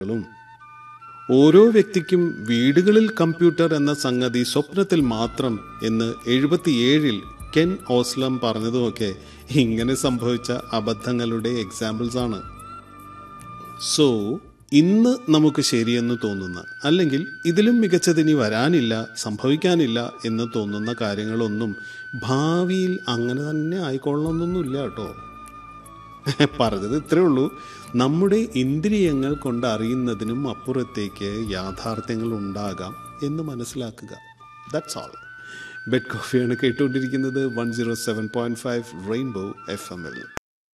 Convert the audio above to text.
ും ഓരോ വ്യക്തിക്കും വീടുകളിൽ കമ്പ്യൂട്ടർ എന്ന സംഗതി സ്വപ്നത്തിൽ മാത്രം എന്ന് എഴുപത്തിയേഴിൽ കെൻ ഓസ്ലം പറഞ്ഞതുമൊക്കെ ഇങ്ങനെ സംഭവിച്ച അബദ്ധങ്ങളുടെ എക്സാമ്പിൾസ് ആണ് സോ ഇന്ന് നമുക്ക് ശരിയെന്ന് തോന്നുന്ന അല്ലെങ്കിൽ ഇതിലും മികച്ചതിനി വരാനില്ല സംഭവിക്കാനില്ല എന്ന് തോന്നുന്ന കാര്യങ്ങളൊന്നും ഭാവിയിൽ അങ്ങനെ തന്നെ ആയിക്കൊള്ളണമെന്നൊന്നുമില്ല കേട്ടോ പറഞ്ഞത് ഇത്രേ ഉള്ളൂ നമ്മുടെ ഇന്ദ്രിയങ്ങൾ കൊണ്ട് അറിയുന്നതിനും അപ്പുറത്തേക്ക് യാഥാർത്ഥ്യങ്ങൾ ഉണ്ടാകാം എന്ന് മനസ്സിലാക്കുക ദാറ്റ്സ് ഓൾ ബെഡ് കോഫിയാണ് കേട്ടുകൊണ്ടിരിക്കുന്നത് one zero seven point five rainbow F M L